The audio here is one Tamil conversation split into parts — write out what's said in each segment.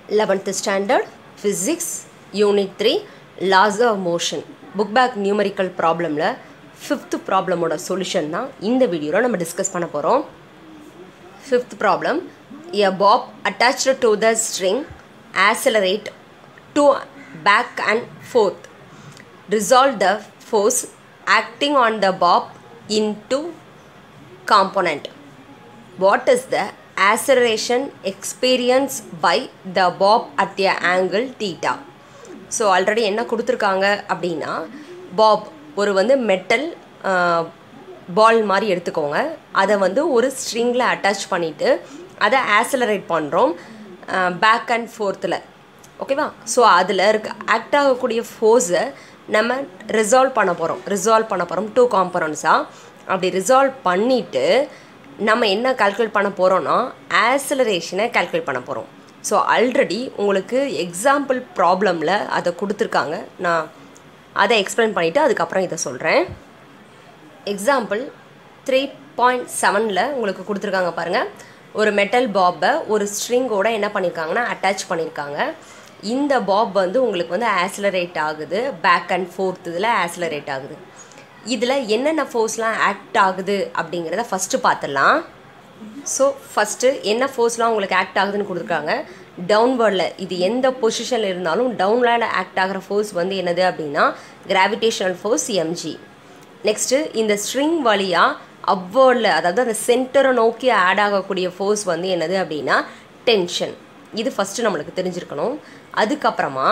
11th standard physics unit 3 laws of motion book back numerical problemல ஃபிஃப்த் ப்ராப்ளமோட சொல்யூஷன் தான் இந்த வீடியோவில் நம்ம டிஸ்கஸ் பண்ண போகிறோம் fifth problem a bob attached to the string accelerate to back and forth resolve the force acting on the bob into component what is the acceleration experienced by the bob at the angle theta so already என்ன கொடுத்துருக்காங்க அப்படின்னா பாப் ஒரு வந்து மெட்டல் பால் மாதிரி எடுத்துக்கோங்க அதை வந்து ஒரு ஸ்ட்ரிங்கில் அட்டாச் பண்ணிவிட்டு அதை ஆசலரேட் பண்ணுறோம் பேக் அண்ட் ஃபோர்த்தில் ஓகேவா ஸோ அதில் இருக்க ஆக்ட் ஆகக்கூடிய ஃபோர்ஸை நம்ம ரிசால்வ் பண்ண போகிறோம் ரிசால்வ் பண்ண போகிறோம் டூ காம்பனன்ஸாக அப்படி ரிசால்வ் பண்ணிவிட்டு நம்ம என்ன கால்குலேட் பண்ண போகிறோன்னா ஆசலரேஷனை கால்குலேட் பண்ண போகிறோம் ஸோ ஆல்ரெடி உங்களுக்கு எக்ஸாம்பிள் ப்ராப்ளமில் அதை கொடுத்துருக்காங்க நான் அதை எக்ஸ்பிளைன் பண்ணிவிட்டு அதுக்கப்புறம் இதை சொல்கிறேன் எக்ஸாம்பிள் த்ரீ பாயிண்ட் செவனில் உங்களுக்கு கொடுத்துருக்காங்க பாருங்கள் ஒரு மெட்டல் பாப்பை ஒரு ஸ்ட்ரிங்கோட என்ன பண்ணியிருக்காங்கன்னா அட்டாச் பண்ணியிருக்காங்க இந்த பாப் வந்து உங்களுக்கு வந்து ஆக்சிலரேட் ஆகுது பேக் அண்ட் ஃபோர்த் இதில் ஆக்சிலரேட் ஆகுது இதில் என்னென்ன ஃபோர்ஸ்லாம் ஆக்ட் ஆகுது அப்படிங்கிறத ஃபஸ்ட்டு பார்த்துடலாம் ஸோ ஃபஸ்ட்டு என்ன ஃபோர்ஸ்லாம் உங்களுக்கு ஆக்ட் ஆகுதுன்னு கொடுத்துருக்காங்க டவுன்வர்டில் இது எந்த பொசிஷனில் இருந்தாலும் டவுன்வர்டில் ஆக்ட் ஆகிற ஃபோர்ஸ் வந்து என்னது அப்படின்னா கிராவிடேஷனல் ஃபோர்ஸ் எம்ஜி நெக்ஸ்ட்டு இந்த ஸ்ட்ரிங் வழியாக அப்வேர்டில் அதாவது அந்த சென்டரை நோக்கி ஆட் ஆகக்கூடிய ஃபோர்ஸ் வந்து என்னது அப்படின்னா டென்ஷன் இது ஃபஸ்ட்டு நம்மளுக்கு தெரிஞ்சிருக்கணும் அதுக்கப்புறமா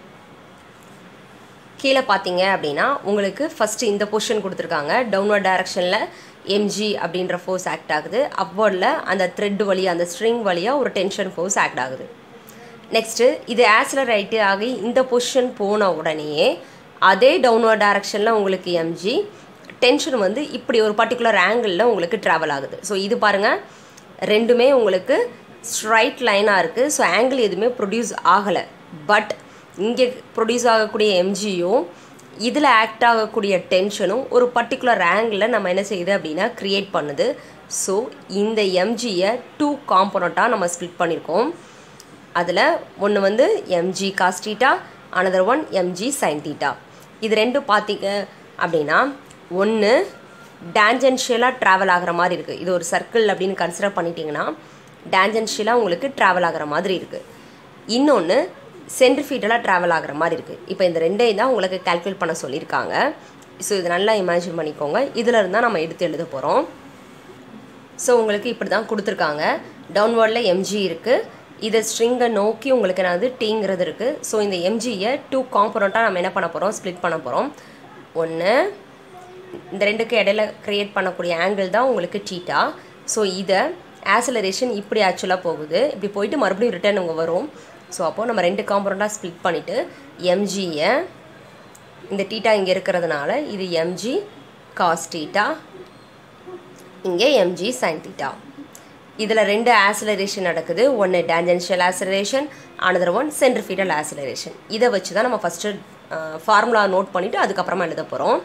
கீழே பார்த்தீங்க அப்படின்னா உங்களுக்கு ஃபஸ்ட்டு இந்த பொசிஷன் கொடுத்துருக்காங்க டவுன்வர்ட் டைரக்ஷனில் எம்ஜி அப்படின்ற ஃபோர்ஸ் ஆக்ட் ஆகுது அப்வர்டில் அந்த த்ரெட் வழியாக அந்த ஸ்ட்ரிங் வழியாக ஒரு டென்ஷன் ஃபோர்ஸ் ஆக்ட் ஆகுது நெக்ஸ்ட்டு இது ஆக்சிலரைட்டு ஆகி இந்த பொசிஷன் போன உடனேயே அதே டவுன்வர்ட் டைரக்ஷனில் உங்களுக்கு எம்ஜி டென்ஷன் வந்து இப்படி ஒரு பர்டிகுலர் ஆங்கிளில் உங்களுக்கு ட்ராவல் ஆகுது ஸோ இது பாருங்கள் ரெண்டுமே உங்களுக்கு ஸ்ட்ரைட் லைனாக இருக்குது ஸோ ஆங்கிள் எதுவுமே ப்ரொடியூஸ் ஆகலை பட் இங்கே ப்ரொடியூஸ் ஆகக்கூடிய எம்ஜியும் இதில் ஆக்ட் ஆகக்கூடிய டென்ஷனும் ஒரு பர்டிகுலர் ஆங்கிளில் நம்ம என்ன செய்யுது அப்படின்னா க்ரியேட் பண்ணுது ஸோ இந்த எம்ஜியை டூ காம்போனண்ட்டாக நம்ம ஸ்ப்ளிட் பண்ணியிருக்கோம் அதில் ஒன்று வந்து MG cos theta another one MG sine theta இது ரெண்டும் பார்த்தீங்க அப்படின்னா ஒன்று டேஞ்சென்ஷியலாக ட்ராவல் ஆகிற மாதிரி இருக்குது இது ஒரு சர்க்கிள் அப்படின்னு கன்சிடர் பண்ணிட்டீங்கன்னா டேஞ்சென்ஷியலாக உங்களுக்கு ட்ராவல் ஆகிற மாதிரி இருக்குது இன்னொன்று சென்ட்ரிஃபீட்டலாக ட்ராவல் ஆகிற மாதிரி இருக்குது இப்போ இந்த ரெண்டையும் தான் உங்களுக்கு கால்குலேட் பண்ண சொல்லியிருக்காங்க ஸோ இது நல்லா இமேஜின் பண்ணிக்கோங்க இதில் இருந்தால் நம்ம எடுத்து எழுத போகிறோம் ஸோ உங்களுக்கு இப்படி தான் கொடுத்துருக்காங்க டவுன்வர்டில் எம்ஜி இருக்குது இதை ஸ்ட்ரிங்கை நோக்கி உங்களுக்கு என்னது டீங்கிறது இருக்குது ஸோ இந்த எம்ஜியை டூ காம்பனண்ட்டாக நம்ம என்ன பண்ண போகிறோம் ஸ்ப்ளிட் பண்ண போகிறோம் ஒன்று இந்த ரெண்டுக்கு இடையில க்ரியேட் பண்ணக்கூடிய ஆங்கிள் தான் உங்களுக்கு டீட்டா ஸோ இதை ஆசலரேஷன் இப்படி ஆக்சுவலாக போகுது இப்படி போயிட்டு மறுபடியும் ரிட்டர்ன் உங்கள் வரும் ஸோ அப்போது நம்ம ரெண்டு காம்பனண்ட்டாக ஸ்ப்ளிட் பண்ணிவிட்டு எம்ஜியை இந்த டீட்டா இங்கே இருக்கிறதுனால இது எம்ஜி காஸ் டீட்டா இங்கே எம்ஜி சைன் டீட்டா இதில் ரெண்டு ஆசிலரேஷன் நடக்குது ஒன்று tangential acceleration another one centrifugal acceleration இதை வச்சு தான் நம்ம ஃபஸ்ட்டு ஃபார்முலா நோட் பண்ணிவிட்டு அதுக்கப்புறமா எழுத போகிறோம்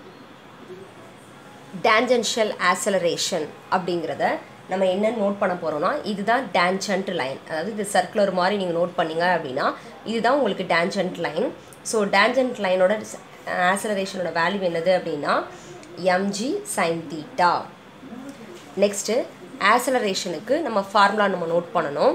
டேஞ்சென்ஷியல் ஆசலரேஷன் அப்படிங்கிறத நம்ம என்ன நோட் பண்ண போகிறோம்னா இதுதான் டேஞ்சன்ட் லைன் அதாவது இது சர்க்குலர் மாதிரி நீங்கள் நோட் பண்ணீங்க அப்படின்னா இதுதான் உங்களுக்கு டேஞ்சன்ட் லைன் ஸோ டேஞ்சன்ட் லைனோட ஆசலரேஷனோட வேல்யூ என்னது அப்படின்னா எம்ஜி சைன் தீட்டா நெக்ஸ்ட்டு ஆசலரேஷனுக்கு நம்ம ஃபார்முலா நம்ம நோட் பண்ணணும்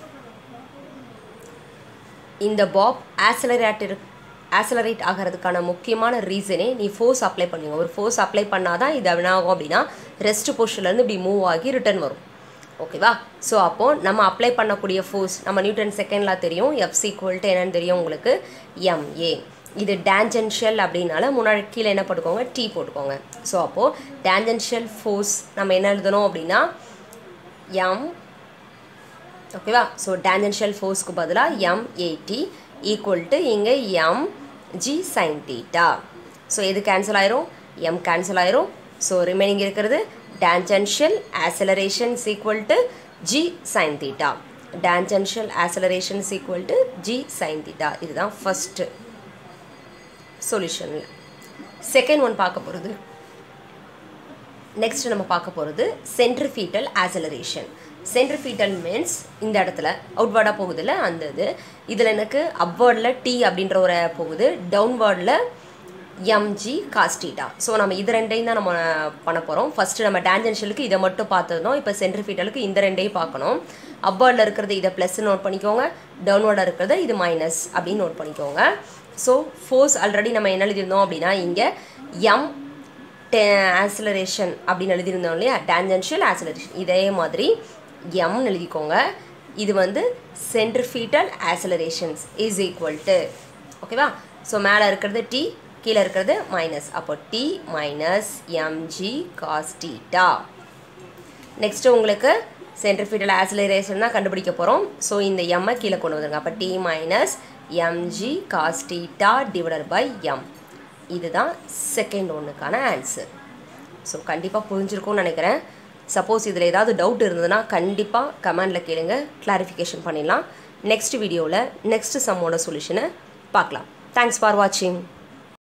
இந்த பாப் ஆசலரேட் ஆசலரேட் ஆகிறதுக்கான முக்கியமான ரீசனே நீ ஃபோர்ஸ் அப்ளை பண்ணுங்க ஒரு ஃபோர்ஸ் அப்ளை பண்ணால் தான் இது என்ன ஆகும் அப்படின்னா ரெஸ்ட் பொசிஷன்லேருந்து இப்படி மூவ் ஆகி ரிட்டர்ன் வரும் ஓகேவா ஸோ அப்போது நம்ம அப்ளை பண்ணக்கூடிய ஃபோர்ஸ் நம்ம நியூட்டன் செகண்டில் தெரியும் எஃப்சி ஈக்குவல்ட்டு என்னென்னு தெரியும் உங்களுக்கு எம்ஏ இது டேஞ்சென்ஷியல் அப்படின்னால முன்னாடி கீழே என்ன போட்டுக்கோங்க டீ போட்டுக்கோங்க ஸோ அப்போது டேஞ்சென்ஷியல் ஃபோர்ஸ் நம்ம என்ன எழுதணும் அப்படின்னா எம் ஓகேவா ஸோ டேஞ்சென்ஷியல் ஃபோர்ஸ்க்கு பதிலாக எம்ஏடி ஈக்குவல் டு இங்கே M G sine theta so எது கேன்சல் ஆயிரும் எம் கேன்சல் ஆயிரும் ஸோ ரிமைனிங் இருக்கிறது tangential acceleration equal to G sine theta tangential acceleration equal to G sine theta இதுதான் ஃபஸ்ட்டு சொல்யூஷனில் செகண்ட் ஒன் பார்க்க போகிறது நெக்ஸ்ட் நம்ம பார்க்க போகிறது சென்ட்ரிஃபீட்டல் ஆசலரேஷன் சென்ட்ரிஃபீட்டல் மீன்ஸ் இந்த இடத்துல அவுட்வேர்டாக போகுதுல்ல அந்த இது இதில் எனக்கு அப்வேர்டில் டி அப்படின்ற ஒரு போகுது டவுன்வேர்டில் எம்ஜி காஸ்டீட்டா ஸோ நம்ம இது ரெண்டையும் தான் நம்ம பண்ண போகிறோம் ஃபஸ்ட்டு நம்ம டேஞ்சென்ஷியலுக்கு இதை மட்டும் பார்த்ததும் இப்போ சென்ட்ரிஃபீட்டலுக்கு இந்த ரெண்டையும் பார்க்கணும் அப்வேர்டில் இருக்கிறது இதை ப்ளஸ் நோட் பண்ணிக்கோங்க டவுன்வேர்டில் இருக்கிறது இது மைனஸ் அப்படின்னு நோட் பண்ணிக்கோங்க ஸோ ஃபோர்ஸ் ஆல்ரெடி நம்ம என்ன எழுதியிருந்தோம் அப்படின்னா இங்கே எம் ஆக்சிலரேஷன் அப்படின்னு எழுதியிருந்தோம் இல்லையா டேஞ்சென்ஷியல் ஆக்சிலரேஷன் இதே மாதிரி எம்னு எழுதிக்கோங்க இது வந்து centrifugal accelerations is equal to ஓகேவா ஸோ மேலே இருக்கிறது டி கீழே இருக்கிறது மைனஸ் அப்போ T minus MG cos theta next உங்களுக்கு சென்ட்ரிஃபீட்டல் ஆக்சிலரேஷன் தான் கண்டுபிடிக்க போகிறோம் ஸோ இந்த எம்மை கீழே கொண்டு வந்துருங்க அப்போ T minus MG cos theta divided by M இதுதான் செகண்ட் ஒன்றுக்கான ஆன்சர் ஸோ கண்டிப்பாக புரிஞ்சிருக்கும்னு நினைக்கிறேன் சப்போஸ் இதில் ஏதாவது டவுட் இருந்ததுன்னா கண்டிப்பாக கமெண்டில் கேளுங்க கிளாரிஃபிகேஷன் பண்ணிடலாம் நெக்ஸ்ட் வீடியோவில் நெக்ஸ்ட் சம்மோட சொல்யூஷனை பார்க்கலாம் தேங்க்ஸ் ஃபார் வாட்சிங்